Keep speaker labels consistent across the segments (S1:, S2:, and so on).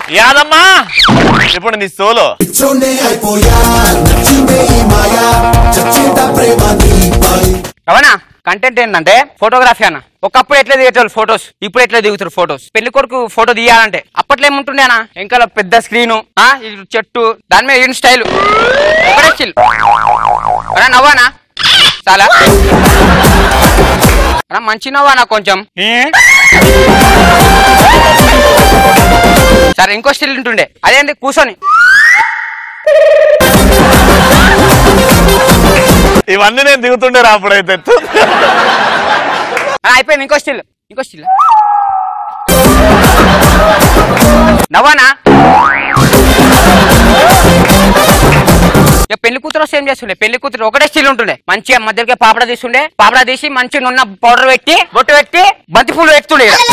S1: యాదమ్మా ఇప్పుడు నీ సోలో
S2: పిచ్చోనే అయిపోయా నచ్చిందే ఈ మాయా చచ్చేట ప్రేమ నీపై
S3: అవునా కంటెంట్ ఏంటంటే ఫోటోగ్రఫీ అన్న ఒకప్పుడు ఎట్లా దిగేటోళ్ళు ఫొటోస్ ఇప్పుడు ఎట్లా దిగుతారు ఫొటోస్ పెళ్లి కొడుకు ఫోటో తీయాలంటే అప్పట్లో ఏముంటుండే అన్న ఇంకా పెద్ద స్క్రీను ఆ ఇది చెట్టు దాని మీద ఈయన స్టైల్ ఒకటే స్టిల్ అన్నా నవ్వానా చాలా అన్నా మంచి నవ్వానా కొంచెం ఏ? సరే ఇంకో స్టిల్ ఉంటుండే అదేంటి కూర్చొని
S1: ఇవన్నీ నేను దిగుతుండే రా అప్పుడైతే
S3: ఆ, అయిపోయింది ఇంకో స్టిల్ ఇంకో స్టిల్ నవ్వానా ఇక పెళ్లి కూతురు వస్తే ఏం చేస్తుండే పెళ్లి కూతురు ఒకటే స్టిల్ ఉంటుండే మంచిగా మధ్యలోకి పాపడ తీసుండే పాపడ తీసి మంచిగా నున్న పౌడర్ పెట్టి బొట్టు పెట్టి బంతి పూలు పెడుతుండే ఈడ.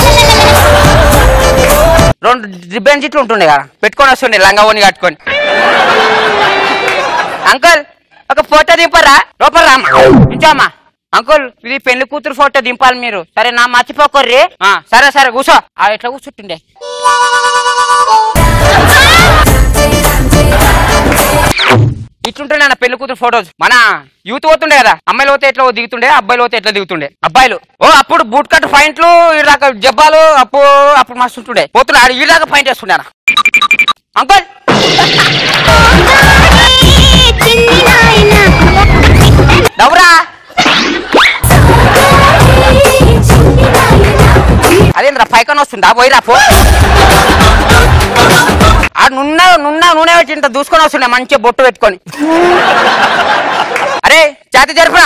S3: రెండు రిబ్బన్ ఇట్లు ఉంటుండే కదా పెట్టుకొని వస్తుండే లంగా ఓని కట్టుకొని అంకుల్ ఒక ఫోటో దింపరా లోపల రామ్మా ఇంచమ్మా అంకుల్ ఇది పెళ్లి కూతురు ఫోటో దింపాలి మీరు సరే నా మర్చిపోకర్రి ఆ, సరే సరే కూర్చో ఆ, ఎట్లా కూర్చుంటుండే ఇట్లుంటుండే నా పెళ్లి కూతురు ఫోటోస్ మన యూత్ పోతుండే కదా అమ్మాయిలు పోతే ఎట్లా దిగుతుండే అబ్బాయిలు పోతే ఎట్లా దిగుతుండే అబ్బాయిలు ఓ అప్పుడు బూట్ కట్ పాయింట్లు ఇలాక జబ్బాలు అప్పుడు అప్పుడు మస్తు ఉంటుండే పోతుండే ఆడు ఇలాగ పాయింట్ వేస్తుండే అన్న. అంకుల్ నవ్వురా అదేంద్రా పైకన వస్తుందా పోయిరా పో ఆ నున్న నున్న నూనె పెట్టి ఇంత దూసుకొని వస్తుండే మంచిగా బొట్టు పెట్టుకొని అరే చేతి జరుపురా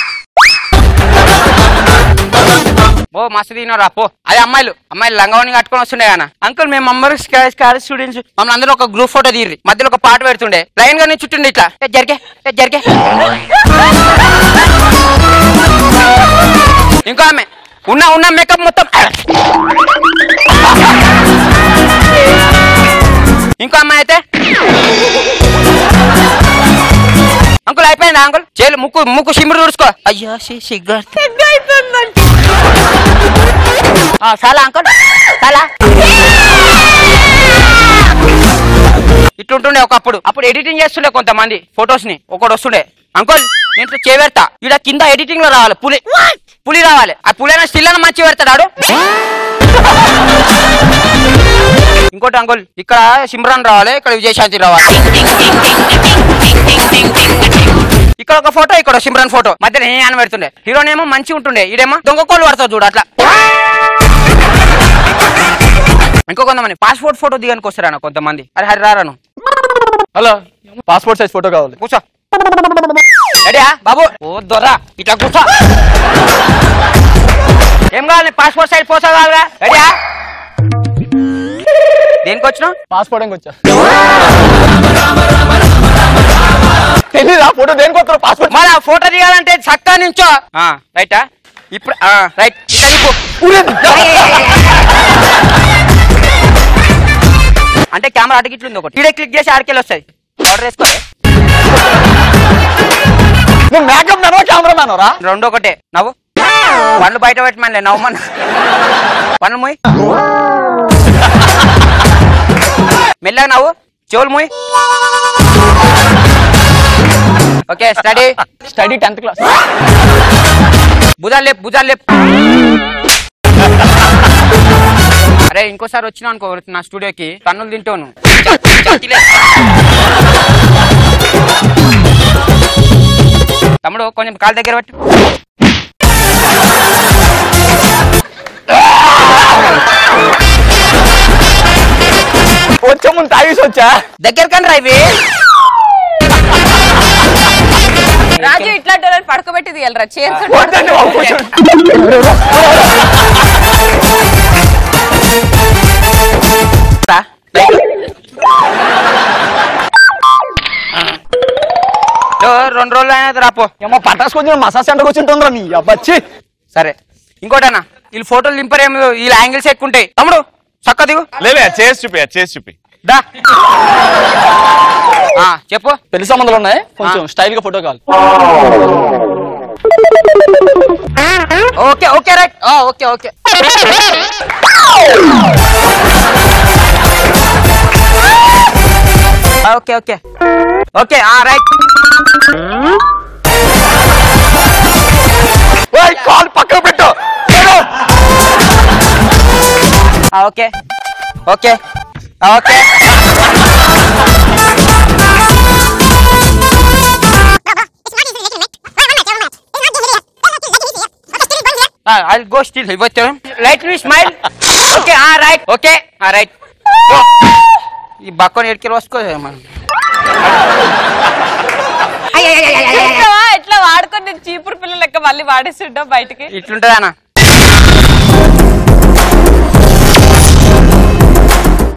S3: ఓ మస్తు తినరా పో అదే అమ్మాయిలు అమ్మాయిలు లంగవని కట్టుకొని వస్తుండే కదా అంకుల్ మేము అమ్మరు స్కార్ స్టూడెంట్స్ మమ్మల్ని అందరూ ఒక గ్రూప్ ఫోటో తీరి మధ్యలో ఒక పాట పెడుతుండే లైన్ గా నేను చుట్టుండే ఇట్లా ఏ, జరిగే ఏ, జరిగే ఇంకో ఆమె ఉన్న ఉన్న మేకప్ మొత్తం ఇంకో అమ్మాయి అయితే అంకుల్ అయిపోయిందా అంకుల్ చేలు ముక్కు ముక్కు సిమ్మురు తుడుచుకో అయ్యో సిగ్గు ఆ, చాలా అంకుల్ చాలా ఇట్లుంటుండే ఒకప్పుడు అప్పుడు ఎడిటింగ్ చేస్తుండే కొంతమంది ఫొటోస్ ని ఒకడు వస్తుండే అంకుల్ నేను ఇట్లా చేపెడతా ఇక్కడ కింద ఎడిటింగ్ లో రావాలి పులి పులి రావాలి ఆ పులి అయినా స్టిల్ అయినా మంచి పెడతాడు ఇంకోటి అంకుల్ ఇక్కడ సిమ్రాన్ రావాలి ఇక్కడ విజయశాంతి రావాలి ఇక్కడ ఒక ఫోటో ఇక్కడ సిమ్రాన్ ఫోటో మధ్యలో ఏ అని పెడుతుండే హీరోన్ ఏమో మంచి ఉంటుండే ఈడేమో దొంగ కోళ్ళు పడతావు చూడు అట్లా ఇంకో కొంతమంది పాస్పోర్ట్ ఫోటో దిగానికి వస్తారా కొంతమంది అరే హరి రారాను
S4: హలో పాస్పోర్ట్ సైజ్ ఫోటో కావాలి
S3: కూర్చో రెడీయా బాబు ఓ దొరా ఇట్లా కూర్చో ఏం కావాలి పాస్పోర్ట్ సైజ్ ఫోటో కావాలా రెడీయా దేనికి వచ్చినావు
S4: పాస్పోర్ట్ వచ్చా తెలీదా ఫోటో దేనికి వస్తారు పాస్పోర్ట్
S3: మన ఫోటో దిగాలంటే చక్కా నుంచో ఆ, రైటా ఇప్పుడు ఆ, రైట్ ఇక్కడ దిగు. అంటే కెమెరా అటుకి ఇట్లుంది ఒకటి ఈడే క్లిక్ చేసి ఆడికెళ్ళి వస్తాయి ఆర్డర్ వేసుకోలే
S4: నువ్వు మేకప్ మ్యాన్ కెమెరా మ్యాన్ రా
S3: రెండు ఒకటే నవ్వు పండ్లు బయట పెట్టమనిలే నవ్వమని పండ్లు మూయ్ మెల్లగా నవ్వు చెవులు మూయ్ okay study
S4: study tenth class
S3: భుజాలు లేపు భుజాలు లేపు అరే ఇంకోసారి వచ్చినా అనుకో నా స్టూడియోకి కన్నులు తింటాను తమ్ముడు కొంచెం కాలు దగ్గర పట్టు
S4: వచ్చే ముందు తాగేసి వచ్చా
S3: దగ్గర కానీ రైవే
S5: రాజు ఇట్లాంటి వాళ్ళని పడుకోబెట్టి తీయాలరా చేరుకుంటూ
S4: వద్దండి బాబు, కూర్చోండి.
S3: రా. ఓ, రెండు రోజులు అయినా రాపో
S4: ఏమో పటాస్ కొంచెం మసాజ్ సెంటర్కి వచ్చి ఉంటుందిరా నీ అబ్బచ్చి
S3: సరే ఇంకోటన్నా వీళ్ళు ఫోటోలు దింపరేమో వీళ్ళ యాంగిల్స్ ఎక్కువ ఉంటాయి తమ్ముడు చక్క దిగు
S1: లేవే చేసి చూపి చేసి చూపి
S3: దా ఆ, చెప్పు
S4: పెళ్లి సంబంధాలు ఉన్నాయి కొంచెం స్టైల్ గా ఫోటో కావాలి
S3: okay okay right okay okay okay okay okay ఆ రైట్
S4: ఓయ్ కాల్ పక్కన పెట్టు ఏడు.
S3: Okay okay okay I go still ఇవ్వచ్చు రైట్ మీ స్మైల్ ఓకే ఆ రైట్ ఓకే ఆ రైట్ ఈ బక్కని ఎడికి వసుకో మనం
S5: చూసావా? ఇట్లా వాడుకొని నేను చీపురు పిల్లలు లెక్క మళ్ళీ వాడేస్తుంటాం బయటికి
S3: ఇట్లుంటది అన్న